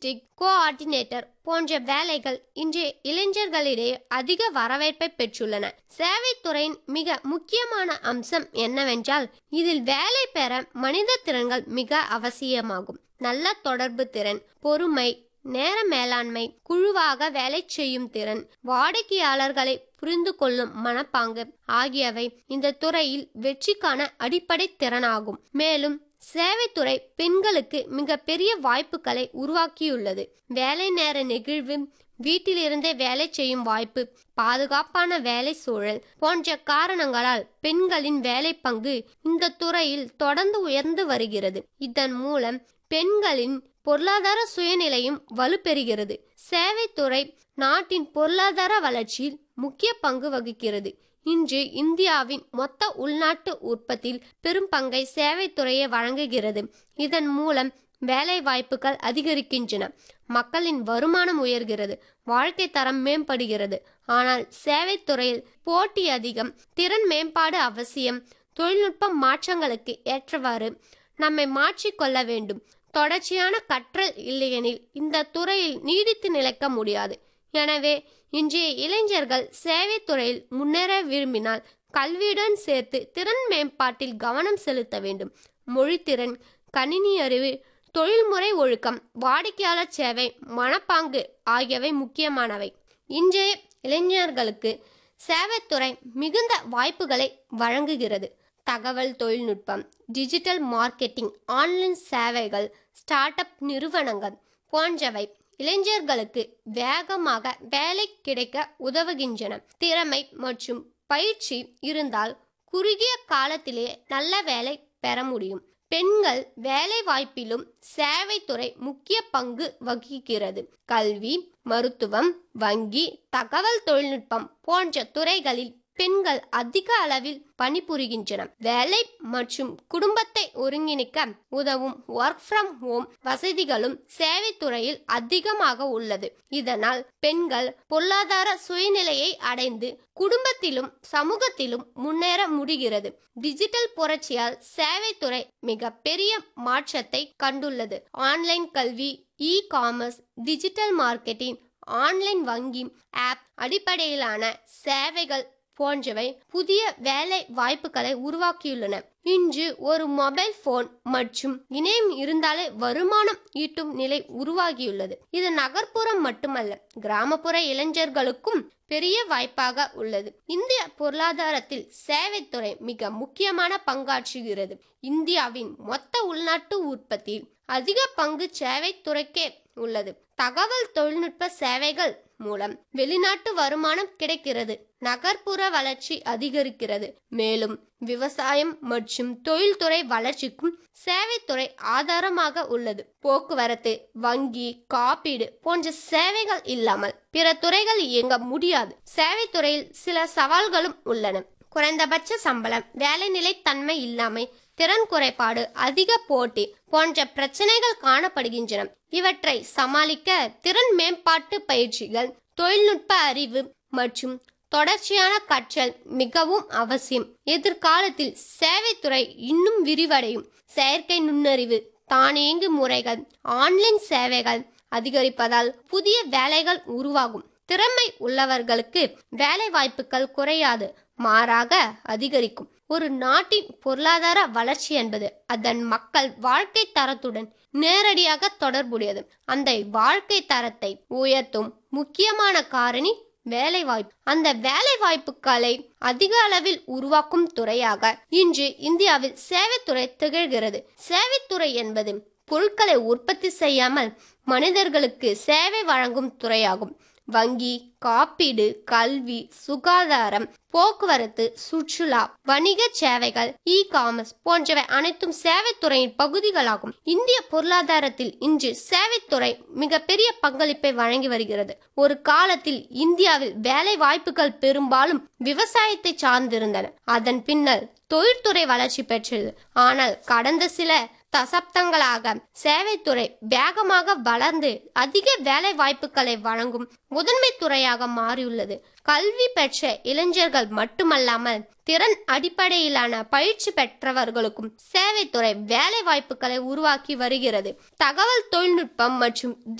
logistic coordinator போன்ற வேலைகள் இன்றைய இளைஞர்களிடையே அதிக வரவேற்பை பெற்றுள்ளன சேவைத்துறையின் மிக முக்கியமான அம்சம் என்னவென்றால் இதில் வேலை பெற மனித திறன்கள் மிக அவசியமாகும் நல்ல தொடர்பு திறன் பொறுமை நேர மேலாண்மை குழுவாக வேலை செய்யும் திறன் வாடிக்கையாளர்களை புரிந்து கொள்ளும் மனப்பாங்கு ஆகியவை இந்த துறையில் வெற்றிக்கான அடிப்படை திறனாகும் மேலும் சேவைத்துறை பெண்களுக்கு மிக பெரிய வாய்ப்புகளை உருவாக்கியுள்ளது வேலை நேர நெகிழ்வு வீட்டிலிருந்தே வேலை செய்யும் வாய்ப்பு பாதுகாப்பான வேலை சூழல் போன்ற காரணங்களால் பெண்களின் வேலை பங்கு இந்த துறையில் தொடர்ந்து உயர்ந்து வருகிறது இதன் மூலம் பெண்களின் பொருளாதார சுயநிலையும் வலுப்பெறுகிறது சேவைத்துறை நாட்டின் பொருளாதார வளர்ச்சியில் முக்கிய பங்கு வகிக்கிறது இன்று இந்தியாவின் மொத்த உள்நாட்டு உற்பத்தியில் பெரும் பங்கை சேவைத்துறையே வழங்குகிறது இதன் மூலம் வேலை வாய்ப்புகள் அதிகரிக்கின்றன மக்களின் வருமானம் உயர்கிறது வாழ்க்கை தரம் மேம்படுகிறது ஆனால் சேவைத்துறையில் போட்டி அதிகம் திறன் மேம்பாடு அவசியம் தொழில்நுட்ப மாற்றங்களுக்கு ஏற்றவாறு நம்மை மாற்றிக்கொள்ள வேண்டும் தொடர்ச்சியான கற்றல் இல்லையெனில் இந்த துறையில் நீடித்து நிலைக்க முடியாது எனவே இன்றைய இளைஞர்கள் சேவைத்துறையில் முன்னேற விரும்பினால் கல்வியுடன் சேர்த்து திறன் மேம்பாட்டில் கவனம் செலுத்த வேண்டும் மொழித்திறன் கணினி அறிவு தொழில்முறை ஒழுக்கம் வாடிக்கையாளர் சேவை மனப்பாங்கு ஆகியவை முக்கியமானவை இன்றைய இளைஞர்களுக்கு சேவைத்துறை மிகுந்த வாய்ப்புகளை வழங்குகிறது தகவல் தொழில்நுட்பம் டிஜிட்டல் மார்க்கெட்டிங் ஆன்லைன் சேவைகள் ஸ்டார்ட் அப் நிறுவனங்கள் போன்றவை இளைஞர்களுக்கு வேகமாக வேலை கிடைக்க உதவுகின்றன திறமை மற்றும் பயிற்சி இருந்தால் குறுகிய காலத்திலேயே நல்ல வேலை பெற முடியும் பெண்கள் வேலை வாய்ப்பிலும் சேவைத்துறை முக்கிய பங்கு வகிக்கிறது கல்வி மருத்துவம் வங்கி தகவல் தொழில்நுட்பம் போன்ற துறைகளில் பெண்கள் அதிக அளவில் பணிபுரிகின்றன வேலை மற்றும் குடும்பத்தை ஒருங்கிணைக்க உதவும் ஒர்க் ஃப்ரம் ஹோம் வசதிகளும் சேவைத்துறையில் அதிகமாக உள்ளது இதனால் பெண்கள் பொருளாதார சுயநிலையை அடைந்து குடும்பத்திலும் சமூகத்திலும் முன்னேற முடிகிறது டிஜிட்டல் புரட்சியால் சேவைத்துறை மிக பெரிய மாற்றத்தை கண்டுள்ளது ஆன்லைன் கல்வி e commerce digital marketing online வங்கி ஆப் அடிப்படையிலான சேவைகள் போன்றவை புதிய வேலை வாய்ப்புகளை உருவாக்கியுள்ளன இன்று ஒரு மொபைல் போன் மற்றும் இணையம் இருந்தாலே வருமானம் ஈட்டும் நிலை உருவாகியுள்ளது இது நகர்ப்புறம் மட்டுமல்ல கிராமப்புற இளைஞர்களுக்கும் பெரிய வாய்ப்பாக உள்ளது இந்திய பொருளாதாரத்தில் சேவைத்துறை மிக முக்கியமான பங்காற்றுகிறது இந்தியாவின் மொத்த உள்நாட்டு உற்பத்தியில் அதிக பங்கு சேவைத்துறைக்கே உள்ளது தகவல் தொழில்நுட்ப சேவைகள் மூலம் வெளிநாட்டு வருமானம் கிடைக்கிறது நகர்ப்புற வளர்ச்சி அதிகரிக்கிறது மேலும் விவசாயம் மற்றும் தொழில்துறை வளர்ச்சிக்கும் சேவைத்துறை ஆதாரமாக உள்ளது போக்குவரத்து வங்கி காப்பீடு போன்ற சேவைகள் இல்லாமல் பிற துறைகள் இயங்க முடியாது சேவைத்துறையில் சில சவால்களும் உள்ளன குறைந்தபட்ச சம்பளம் வேலைநிலை தன்மை இல்லாமை திறன் குறைபாடு அதிக போட்டி போன்ற பிரச்சனைகள் காணப்படுகின்றன இவற்றை சமாளிக்க திறன் மேம்பாட்டு பயிற்சிகள் தொழில்நுட்ப அறிவு மற்றும் தொடர்ச்சியான கற்றல் மிகவும் அவசியம் எதிர்காலத்தில் சேவைத்துறை இன்னும் விரிவடையும் செயற்கை நுண்ணறிவு தானியங்கு முறைகள் ஆன்லைன் சேவைகள் அதிகரிப்பதால் புதிய வேலைகள் உருவாகும் திறமை உள்ளவர்களுக்கு வேலை வாய்ப்புகள் குறையாது மாறாக அதிகரிக்கும் ஒரு நாட்டின் பொருளாதார வளர்ச்சி என்பது அதன் மக்கள் வாழ்க்கை தரத்துடன் நேரடியாக தொடர்புடையது அந்த வாழ்க்கை தரத்தை உயர்த்தும் முக்கியமான காரணி வேலை வாய்ப்பு அந்த வேலை வாய்ப்புகளை அதிக அளவில் உருவாக்கும் துறையாக இன்று இந்தியாவில் சேவைத்துறை திகழ்கிறது சேவைத்துறை என்பது பொருட்களை உற்பத்தி செய்யாமல் மனிதர்களுக்கு சேவை வழங்கும் துறையாகும் வங்கி காப்பீடு கல்வி சுகாதாரம் போக்குவரத்து சுற்றுலா வணிக சேவைகள் இ காமர்ஸ் போன்றவை அனைத்தும் சேவைத்துறையின் பகுதிகளாகும் இந்திய பொருளாதாரத்தில் இன்று சேவைத்துறை மிகப்பெரிய பங்களிப்பை வழங்கி வருகிறது ஒரு காலத்தில் இந்தியாவில் வேலை வாய்ப்புகள் பெரும்பாலும் விவசாயத்தை சார்ந்திருந்தன அதன் பின்னர் தொழில்துறை வளர்ச்சி பெற்றது ஆனால் கடந்த சில தசப்தங்களாக சேவைத்துறை வேகமாக வளர்ந்து அதிக வேலை வாய்ப்புகளை வழங்கும் முதன்மை துறையாக மாறியுள்ளது கல்வி பெற்ற இளைஞர்கள் மட்டுமல்லாமல் திறன் அடிப்படையிலான பயிற்சி பெற்றவர்களுக்கும் சேவைத்துறை வேலை வாய்ப்புகளை உருவாக்கி வருகிறது தகவல் தொழில்நுட்பம் மற்றும்